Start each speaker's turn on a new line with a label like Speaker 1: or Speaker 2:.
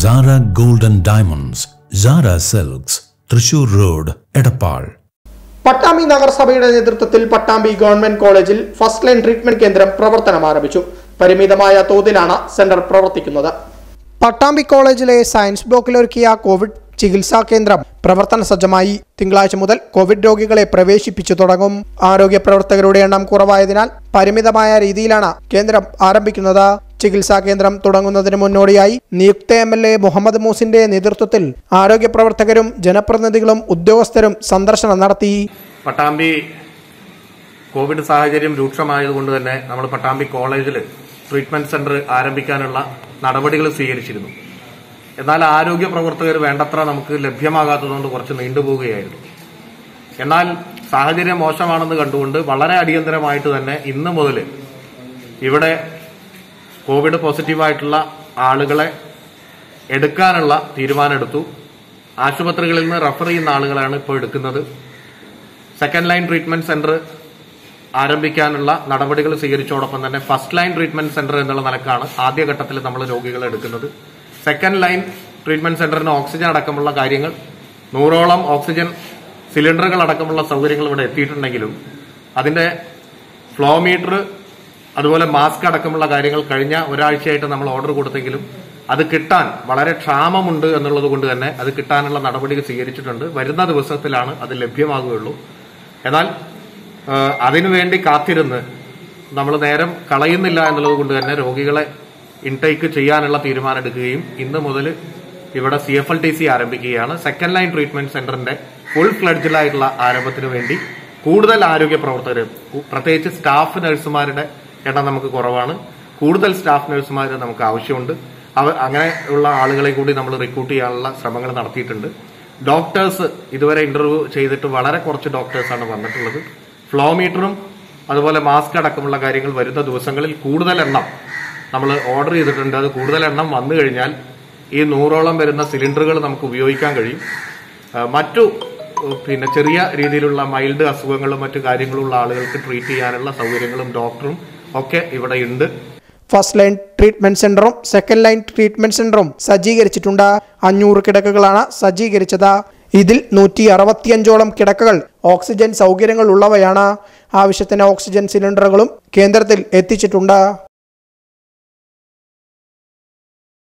Speaker 1: Sara golden diamonds Sara silks Thrissur road Edappal
Speaker 2: Pattambi നഗരസഭയുടെ നേതൃത്വത്തിൽ Pattambi government കോളേജിൽ ഫസ്റ്റ് ലൈൻ ട്രീറ്റ്മെന്റ് കേന്ദ്രം പ്രവർത്തനം ആരംഭിച്ചു പരിമിതമായ തോതിലാണ് സെന്റർ പ്രവർത്തിക്കുന്നത് പട്ടാമ്പി കോളേജിലെ സയൻസ് ബ്ലോക്കിൽ ഒരുക്കിയ കോവിഡ് ചികിത്സാ കേന്ദ്രം പ്രവർത്തന സജ്ജമായി തിങ്കളാഴ്ച മുതൽ കോവിഡ് രോഗികളെ പ്രവേശിപ്പിച്ചു തുടങ്ങും ആരോഗ്യ പ്രവർത്തകരുടെ എണ്ണം കുറവായതിനാൽ പരിമിതമായ രീതിയിലാണ് കേന്ദ്രം ആരംഭിക്കുന്നത് ചികിത്സാ കേന്ദ്രം തുടങ്ങുന്നതിന് മുന്നോടിയായി നിയുക്ത എം എൽ എ മുഹമ്മദ് മൂസിന്റെ നേതൃത്വത്തിൽ ആരോഗ്യ പ്രവർത്തകരും ജനപ്രതിനിധികളും ഉദ്യോഗസ്ഥരും സന്ദർശനം നടത്തി
Speaker 3: പട്ടാമ്പി കോവിഡ് സാഹചര്യം രൂക്ഷമായതുകൊണ്ട് തന്നെ നമ്മൾ പട്ടാമ്പി കോളേജിൽ ട്രീറ്റ്മെന്റ് സെന്റർ ആരംഭിക്കാനുള്ള നടപടികൾ സ്വീകരിച്ചിരുന്നു എന്നാൽ ആരോഗ്യ പ്രവർത്തകർ വേണ്ടത്ര നമുക്ക് ലഭ്യമാകാത്തതുകൊണ്ട് കുറച്ച് നീണ്ടുപോവുകയായിരുന്നു എന്നാൽ സാഹചര്യം മോശമാണെന്ന് കണ്ടുകൊണ്ട് വളരെ അടിയന്തരമായിട്ട് തന്നെ ഇന്ന് മുതൽ ഇവിടെ കോവിഡ് പോസിറ്റീവായിട്ടുള്ള ആളുകളെ എടുക്കാനുള്ള തീരുമാനമെടുത്തു ആശുപത്രികളിൽ നിന്ന് റഫർ ചെയ്യുന്ന ആളുകളാണ് ഇപ്പോൾ എടുക്കുന്നത് സെക്കൻഡ് ലൈൻ ട്രീറ്റ്മെന്റ് സെന്റർ ആരംഭിക്കാനുള്ള നടപടികൾ സ്വീകരിച്ചോടൊപ്പം തന്നെ ഫസ്റ്റ് ലൈൻ ട്രീറ്റ്മെന്റ് സെന്റർ എന്നുള്ള നിലക്കാണ് ആദ്യഘട്ടത്തിൽ നമ്മൾ രോഗികളെ എടുക്കുന്നത് സെക്കൻഡ് ലൈൻ ട്രീറ്റ്മെന്റ് സെന്ററിന് ഓക്സിജൻ അടക്കമുള്ള കാര്യങ്ങൾ നൂറോളം ഓക്സിജൻ സിലിണ്ടറുകൾ അടക്കമുള്ള സൗകര്യങ്ങൾ ഇവിടെ എത്തിയിട്ടുണ്ടെങ്കിലും അതിന്റെ ഫ്ലോ മീറ്റർ അതുപോലെ മാസ്ക് അടക്കമുള്ള കാര്യങ്ങൾ കഴിഞ്ഞ ഒരാഴ്ചയായിട്ട് നമ്മൾ ഓർഡർ കൊടുത്തെങ്കിലും അത് കിട്ടാൻ വളരെ ക്ഷാമമുണ്ട് എന്നുള്ളത് കൊണ്ട് തന്നെ അത് കിട്ടാനുള്ള നടപടികൾ സ്വീകരിച്ചിട്ടുണ്ട് വരുന്ന ദിവസത്തിലാണ് അത് ലഭ്യമാകുകയുള്ളൂ എന്നാൽ ആ, അതിനുവേണ്ടി കാത്തിരുന്ന് നമ്മൾ നേരം കളയുന്നില്ല എന്നുള്ളത് കൊണ്ട് തന്നെ രോഗികളെ ഇൻടേക്ക് ചെയ്യാനുള്ള തീരുമാനം എടുക്കുകയും ഇന്ന് മുതൽ ഇവിടെ C F L T C ആരംഭിക്കുകയാണ് സെക്കൻഡ് ലൈൻ ട്രീറ്റ്മെന്റ് സെന്ററിന്റെ ഫുൾ ഫ്ലഡ്ജിലായിട്ടുള്ള ആരംഭത്തിന് വേണ്ടി കൂടുതൽ ആരോഗ്യ പ്രവർത്തകർ കു- പ്രത്യേകിച്ച് സ്റ്റാഫ് നഴ്സുമാരുടെ എണ്ണം നമുക്ക് കുറവാണ് കൂടുതൽ സ്റ്റാഫ് നഴ്സുമാർ നമുക്ക് ആവശ്യമുണ്ട് അവ അങ്ങനെ ഉള്ള ആളുകളെ കൂടി നമ്മൾ റിക്രൂട്ട് ചെയ്യാനുള്ള ശ്രമങ്ങൾ നടത്തിയിട്ടുണ്ട് ഡോക്ടേഴ്സ് ഇതുവരെ ഇന്റർവ്യൂ ചെയ്തിട്ട് വളരെ കുറച്ച് ഡോക്ടേഴ്സാണ് വന്നിട്ടുള്ളത് ഫ്ലോ മീറ്ററും അതുപോലെ മാസ്ക് അടക്കമുള്ള കാര്യങ്ങൾ വരുന്ന ദിവസങ്ങളിൽ കൂടുതൽ എണ്ണം നമ്മൾ ഓർഡർ ചെയ്തിട്ടുണ്ട് അത് കൂടുതൽ എണ്ണം വന്നു കഴിഞ്ഞാൽ ഈ നൂറോളം വരുന്ന സിലിണ്ടറുകൾ നമുക്ക് ഉപയോഗിക്കാൻ കഴിയും ആ, മറ്റു ഉം, പിന്നെ ചെറിയ രീതിയിലുള്ള മൈൽഡ് അസുഖങ്ങളും മറ്റു കാര്യങ്ങളും ഉള്ള ആളുകൾക്ക് ട്രീറ്റ് ചെയ്യാനുള്ള സൗകര്യങ്ങളും ഡോക്ടറും ഒക്കെ ഇവിടെ ഉണ്ട്
Speaker 2: ഫസ്റ്റ് ലൈൻ ട്രീറ്റ്മെന്റ് സെന്ററും സെക്കൻഡ് ലൈൻ ട്രീറ്റ്മെന്റ് സെന്ററും സജ്ജീകരിച്ചിട്ടുണ്ട് അഞ്ഞൂറ് കിടക്കകളാണ് സജ്ജീകരിച്ചത് ഇതിൽ നൂറ്റി അറുപത്തിയഞ്ചോളം കിടക്കകൾ ഓക്സിജൻ സൗകര്യങ്ങൾ ഉള്ളവയാണ് ആവശ്യത്തിന് ഓക്സിജൻ സിലിണ്ടറുകളും കേന്ദ്രത്തിൽ എത്തിച്ചിട്ടുണ്ട്